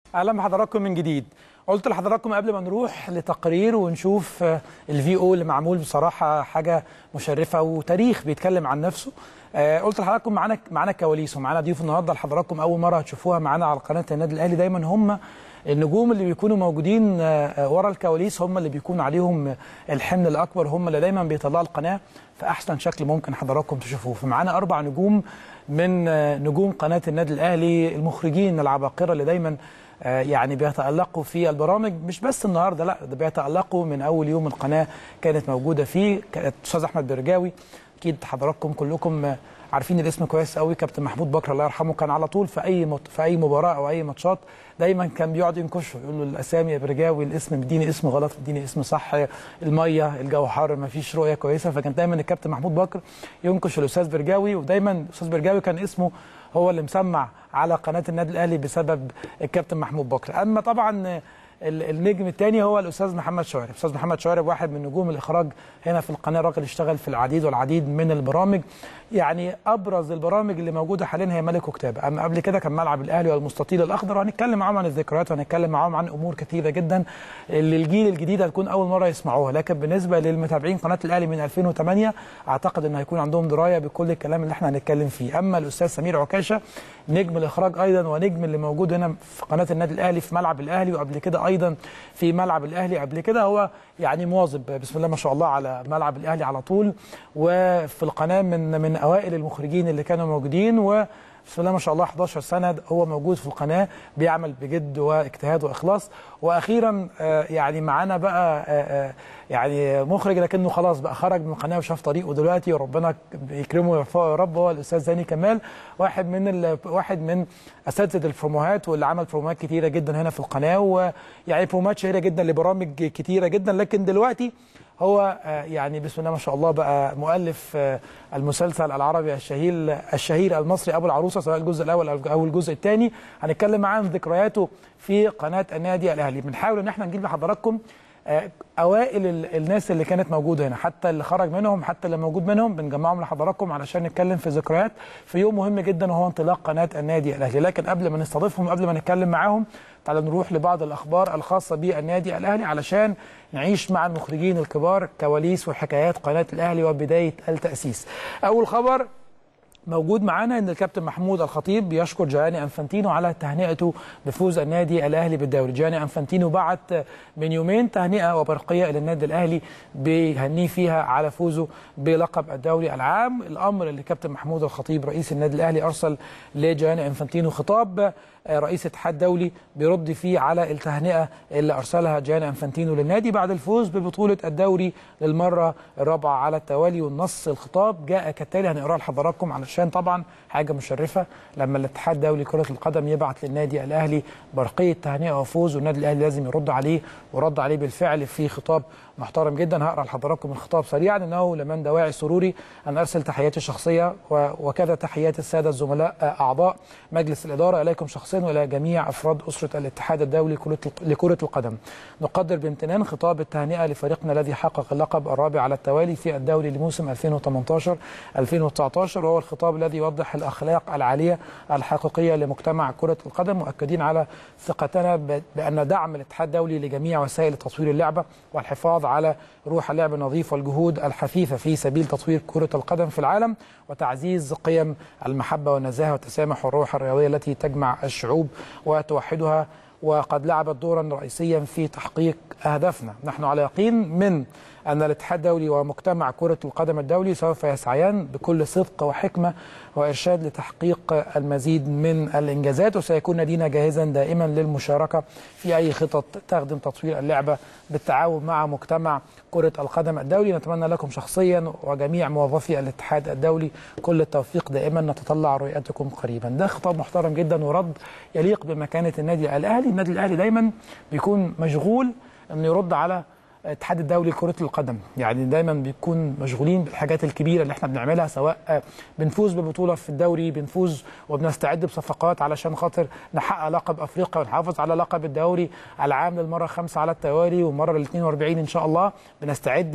اهلا بحضراتكم من جديد قلت لحضراتكم قبل ما نروح لتقرير ونشوف الفي او اللي معمول بصراحه حاجه مشرفه وتاريخ بيتكلم عن نفسه آه، قلت لحضراتكم معانا معانا كواليس ومعانا ضيوف النهارده لحضراتكم اول مره هتشوفوها معانا على قناه النادي الاهلي دايما هم النجوم اللي بيكونوا موجودين آه، ورا الكواليس هم اللي بيكون عليهم الحمل الاكبر هم اللي دايما بيطلعوا القناه في احسن شكل ممكن حضراتكم تشوفوه فمعانا اربع نجوم من آه، نجوم قناه النادي الاهلي المخرجين العباقره اللي دايما آه، يعني بيتألقوا في البرامج مش بس النهارده لا ده بيتألقوا من اول يوم القناه كانت موجوده فيه كانت استاذ احمد برجاوي اكيد حضراتكم كلكم آه، عارفين الاسم كويس قوي كابتن محمود بكر الله يرحمه كان على طول في اي مت... في اي مباراه او اي ماتشات دايما كان بيقعد ينكشه يقول له الاسامي يا برجاوي الاسم مديني اسم غلط مديني اسم صح الميه الجو حر ما فيش رؤيه كويسه فكان دايما الكابتن محمود بكر ينكش الاستاذ برجاوي ودايما الاستاذ برجاوي كان اسمه هو اللي مسمع على قناه النادي الاهلي بسبب الكابتن محمود بكر اما طبعا ال- النجم الثاني هو الاستاذ محمد شوارب الاستاذ محمد شوارب واحد من نجوم الاخراج هنا في القناه راجل اشتغل في العديد والعديد من البرامج يعني ابرز البرامج اللي موجوده حاليا هي ملك وكتابه اما قبل كده كان ملعب الاهلي والمستطيل الاخضر وهنتكلم معاهم عن الذكريات وهنتكلم معاهم عن امور كثيره جدا اللي الجيل الجديد هتكون اول مره يسمعوها لكن بالنسبه للمتابعين قناه الاهلي من 2008 اعتقد ان هيكون عندهم درايه بكل الكلام اللي احنا هنتكلم فيه اما الاستاذ سمير عكاشه نجم الاخراج ايضا ونجم اللي موجود هنا في قناه النادي الاهلي في ملعب الاهلي وقبل كده ايضا في ملعب الاهلي قبل كده هو يعني مواظب بسم الله ما شاء الله على ملعب الاهلي على طول وفي القناه من من اوائل المخرجين اللي كانوا موجودين و بسم الله ما شاء الله 11 سنه هو موجود في القناه بيعمل بجد واجتهاد واخلاص واخيرا آه، يعني معانا بقى آه، آه، يعني مخرج لكنه خلاص بقى خرج من القناه وشاف طريقه دلوقتي وربنا يكرمه ويرفعه يا رب هو الاستاذ زاني كمال واحد من ال... واحد من اساتذه البروموهات واللي عمل بروموهات كتيره جدا هنا في القناه ويعني بروموهات شهيره جدا لبرامج كتيره جدا لكن دلوقتي هو آه، يعني بسم الله ما شاء الله بقى مؤلف آه، المسلسل العربي الشهير الشهير المصري ابو العروسه سواء الجزء الاول او الجزء الثاني هنتكلم معاه عن ذكرياته في قناه النادي الاهلي بنحاول ان احنا نجيب لحضراتكم آه، اوائل ال- الناس اللي كانت موجوده هنا حتى اللي خرج منهم حتى اللي موجود منهم بنجمعهم لحضراتكم علشان نتكلم في ذكريات في يوم مهم جدا وهو انطلاق قناه النادي الاهلي لكن قبل ما نستضيفهم قبل ما نتكلم معاهم تعالوا نروح لبعض الاخبار الخاصه بالنادي الاهلي علشان نعيش مع المخرجين الكبار كواليس وحكايات قناه الاهلي وبدايه التاسيس اول خبر موجود معانا ان الكابتن محمود الخطيب بيشكر جياني انفانتينو على تهنئته بفوز النادي الاهلي بالدوري جياني انفانتينو بعت من يومين تهنئه وبرقيه الى النادي الاهلي بيهنيه فيها على فوزه بلقب الدوري العام الامر اللي كابتن محمود الخطيب رئيس النادي الاهلي ارسل لجياني انفانتينو خطاب آه، رئيس اتحاد دولي بيرد فيه على التهنئه اللي ارسلها جياني انفانتينو للنادي بعد الفوز ببطوله الدوري للمره الرابعه على التوالي والنص الخطاب جاء كالتالي هنقراه لحضراتكم علشان طبعا حاجه مشرفه لما الاتحاد الدولي كره القدم يبعت للنادي الاهلي برقيه تهنئه وفوز والنادي الاهلي لازم يرد عليه ورد عليه بالفعل في خطاب محترم جدا هقرا لحضراتكم الخطاب سريعا انه لمن دواعي سروري ان ارسل تحياتي الشخصيه و- وكذا تحيات الساده الزملاء آه، اعضاء مجلس الاداره اليكم شخصيا والى جميع افراد اسره الاتحاد الدولي كرة- لكره القدم. نقدر بامتنان خطاب التهنئه لفريقنا الذي حقق اللقب الرابع على التوالي في الدوري لموسم 2018 2019 وهو الخطاب الذي يوضح الاخلاق العاليه الحقيقيه لمجتمع كره القدم مؤكدين على ثقتنا ب- بان دعم الاتحاد الدولي لجميع وسائل تطوير اللعبه والحفاظ على روح اللعب النظيف والجهود الحثيثه في سبيل تطوير كره القدم في العالم وتعزيز قيم المحبه والنزاهه والتسامح والروح الرياضيه التي تجمع الشعوب وتوحدها وقد لعبت دورا رئيسيا في تحقيق اهدافنا، نحن على يقين من ان الاتحاد الدولي ومجتمع كره القدم الدولي سوف يسعيان بكل صدق وحكمه وارشاد لتحقيق المزيد من الانجازات وسيكون نادينا جاهزا دائما للمشاركه في اي خطط تخدم تطوير اللعبه بالتعاون مع مجتمع كره القدم الدولي، نتمنى لكم شخصيا وجميع موظفي الاتحاد الدولي كل التوفيق دائما نتطلع رؤيتكم قريبا، ده خطاب محترم جدا ورد يليق بمكانه النادي الاهلي، النادي الاهلي دايما بيكون مشغول انه يرد على الاتحاد الدولي لكرة القدم يعني دايما بيكون مشغولين بالحاجات الكبيرة اللي احنا بنعملها سواء بنفوز ببطولة في الدوري بنفوز وبنستعد بصفقات علشان خاطر نحقق لقب افريقيا ونحافظ على لقب الدوري العام للمرة الخامسة على التوالي والمرة ال 42 ان شاء الله بنستعد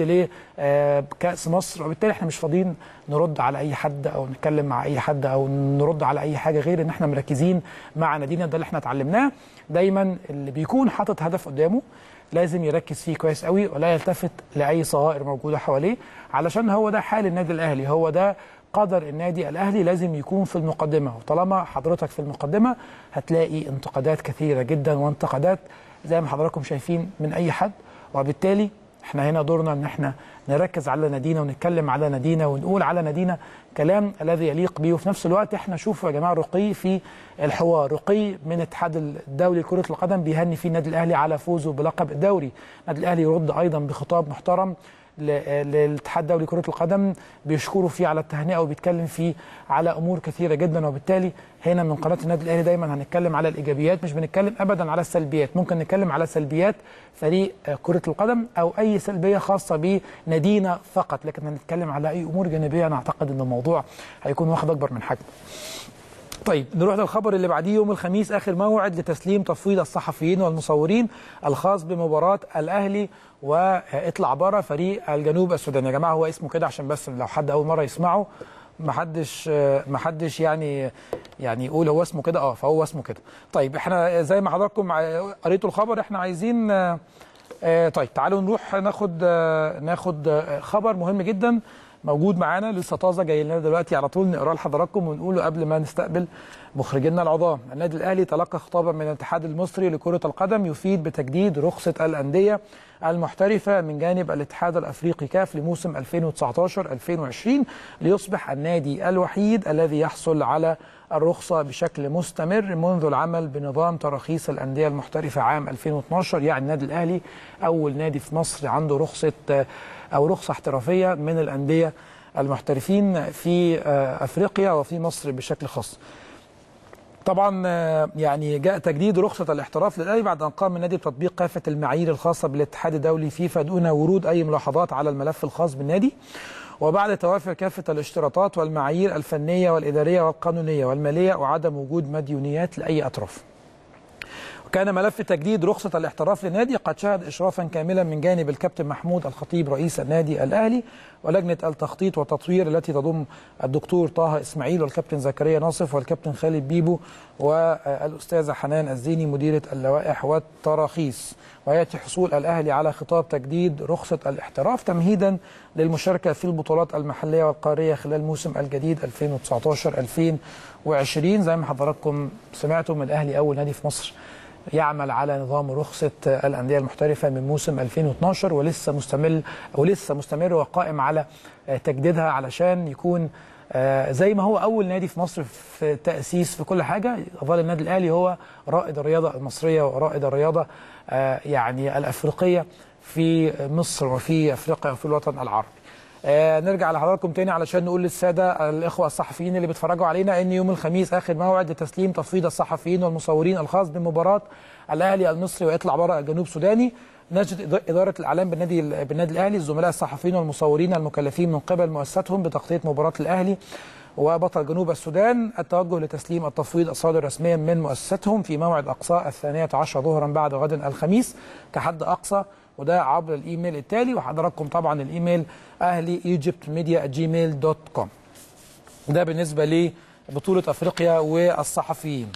لكأس مصر وبالتالي احنا مش فاضيين نرد على اي حد او نتكلم مع اي حد او نرد على اي حاجة غير ان احنا مركزين مع نادينا ده اللي احنا اتعلمناه دايما اللي بيكون حاطط هدف قدامه لازم يركز فيه كويس قوي ولا يلتفت لاي صغائر موجوده حواليه علشان هو ده حال النادي الاهلي هو ده قدر النادي الاهلي لازم يكون في المقدمه وطالما حضرتك في المقدمه هتلاقي انتقادات كثيره جدا وانتقادات زي ما حضراتكم شايفين من اي حد وبالتالي احنا هنا دورنا ان احنا نركز على نادينا ونتكلم على نادينا ونقول على نادينا كلام الذي يليق به وفي نفس الوقت احنا شوفوا يا جماعه رقي في الحوار رقي من الاتحاد الدولي لكره القدم بيهني فيه النادي الاهلي على فوزه بلقب الدوري النادي الاهلي يرد ايضا بخطاب محترم للاتحاد الدولي لكره القدم بيشكروا فيه على التهنئه وبيتكلم فيه على امور كثيره جدا وبالتالي هنا من قناه النادي الاهلي دايما هنتكلم على الايجابيات مش بنتكلم ابدا على السلبيات ممكن نتكلم على سلبيات فريق كره القدم او اي سلبيه خاصه بنادينا فقط لكن هنتكلم على اي امور جانبيه انا اعتقد ان الموضوع هيكون واخد اكبر من حجمه طيب نروح للخبر اللي بعديه يوم الخميس اخر موعد لتسليم تفويض الصحفيين والمصورين الخاص بمباراه الاهلي واطلع بره فريق الجنوب السوداني يا جماعه هو اسمه كده عشان بس لو حد اول مره يسمعه ما حدش ما حدش يعني يعني يقول هو اسمه كده اه فهو اسمه كده طيب احنا زي ما حضراتكم قريتوا الخبر احنا عايزين آه طيب تعالوا نروح ناخد آه ناخد خبر مهم جدا موجود معانا لسه طازه جاي لنا دلوقتي على طول نقراه لحضراتكم ونقوله قبل ما نستقبل مخرجينا العظام النادي الاهلي تلقى خطابا من الاتحاد المصري لكره القدم يفيد بتجديد رخصه الانديه المحترفه من جانب الاتحاد الافريقي كاف لموسم 2019 2020 ليصبح النادي الوحيد الذي يحصل على الرخصة بشكل مستمر منذ العمل بنظام تراخيص الأندية المحترفة عام 2012 يعني النادي الأهلي أول نادي في مصر عنده رخصة أو رخصة احترافية من الأندية المحترفين في أفريقيا وفي مصر بشكل خاص طبعا يعني جاء تجديد رخصة الاحتراف للأهلي بعد أن قام النادي بتطبيق كافة المعايير الخاصة بالاتحاد الدولي فيفا دون ورود أي ملاحظات على الملف الخاص بالنادي وبعد توافر كافة الاشتراطات والمعايير الفنية والإدارية والقانونية والمالية وعدم وجود مديونيات لأي أطراف وكان ملف تجديد رخصة الاحتراف للنادي قد شهد إشرافا كاملا من جانب الكابتن محمود الخطيب رئيس النادي الأهلي ولجنة التخطيط والتطوير التي تضم الدكتور طه إسماعيل والكابتن زكريا ناصف والكابتن خالد بيبو والأستاذة حنان الزيني مديرة اللوائح والتراخيص ويأتي حصول الأهلي على خطاب تجديد رخصة الاحتراف تمهيدا للمشاركة في البطولات المحلية والقارية خلال موسم الجديد 2019-2020 زي ما حضراتكم سمعتم الأهلي أول نادي في مصر يعمل على نظام رخصة الأندية المحترفة من موسم 2012 ولسه مستمر ولسه مستمر وقائم على تجديدها علشان يكون زي ما هو أول نادي في مصر في التأسيس في كل حاجة يظل النادي الأهلي هو رائد الرياضة المصرية ورائد الرياضة يعني الأفريقية في مصر وفي أفريقيا وفي الوطن العربي آه نرجع لحضراتكم تاني علشان نقول للساده الاخوه الصحفيين اللي بيتفرجوا علينا ان يوم الخميس اخر موعد لتسليم تفويض الصحفيين والمصورين الخاص بمباراه الاهلي المصري ويطلع بره الجنوب سوداني نجد اداره الاعلام بالنادي بالنادي الاهلي الزملاء الصحفيين والمصورين المكلفين من قبل مؤسساتهم بتغطيه مباراه الاهلي وبطل جنوب السودان التوجه لتسليم التفويض الصادر رسميا من مؤسستهم في موعد اقصاء الثانية عشر ظهرا بعد غد الخميس كحد اقصى وده عبر الايميل التالي وحضراتكم طبعا الايميل اهلي ايجيبت ميديا جيميل دوت كوم ده بالنسبه لبطوله افريقيا والصحفيين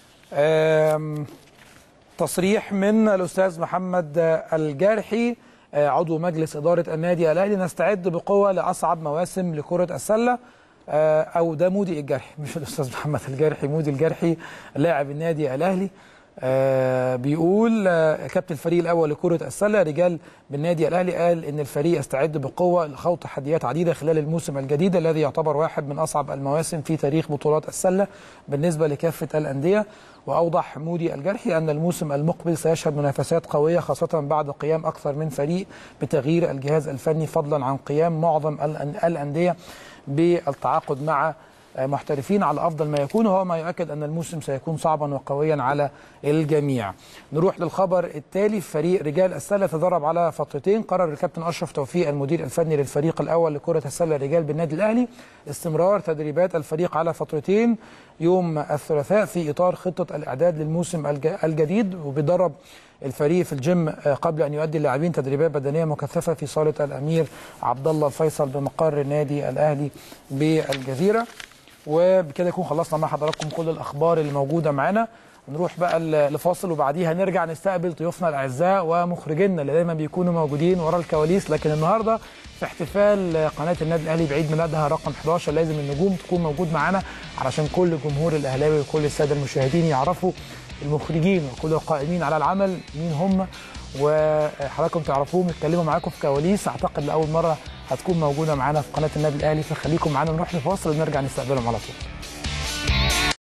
تصريح من الاستاذ محمد الجارحي عضو مجلس اداره النادي الاهلي نستعد بقوه لاصعب مواسم لكره السله او ده مودي الجرحي مش الاستاذ محمد الجرحي مودي الجرحي لاعب النادي الاهلي آه بيقول آه كابتن الفريق الاول لكره السله رجال بالنادي الاهلي قال ان الفريق يستعد بقوه لخوض تحديات عديده خلال الموسم الجديد الذي يعتبر واحد من اصعب المواسم في تاريخ بطولات السله بالنسبه لكافه الانديه واوضح مودي الجرحي ان الموسم المقبل سيشهد منافسات قويه خاصه بعد قيام اكثر من فريق بتغيير الجهاز الفني فضلا عن قيام معظم الانديه بالتعاقد مع محترفين على افضل ما يكون وهو ما يؤكد ان الموسم سيكون صعبا وقويا على الجميع. نروح للخبر التالي فريق رجال السله تدرب على فترتين قرر الكابتن اشرف توفيق المدير الفني للفريق الاول لكره السله الرجال بالنادي الاهلي استمرار تدريبات الفريق على فترتين يوم الثلاثاء في اطار خطه الاعداد للموسم الجديد وبيدرب الفريق في الجيم قبل ان يؤدي اللاعبين تدريبات بدنيه مكثفه في صاله الامير عبد الله الفيصل بمقر النادي الاهلي بالجزيره وبكده يكون خلصنا مع حضراتكم كل الاخبار اللي موجوده معانا نروح بقى لفاصل وبعديها نرجع نستقبل ضيوفنا الاعزاء ومخرجينا اللي دايما بيكونوا موجودين ورا الكواليس لكن النهارده في احتفال قناه النادي الاهلي بعيد ميلادها رقم 11 لازم النجوم تكون موجود معانا علشان كل جمهور الاهلاوي وكل الساده المشاهدين يعرفوا المخرجين وكل القائمين على العمل مين هم وحضراتكم تعرفوهم يتكلموا معاكم في كواليس اعتقد لاول مره هتكون موجوده معانا في قناه النادي الاهلي فخليكم معانا نروح لفاصل ونرجع نستقبلهم على طول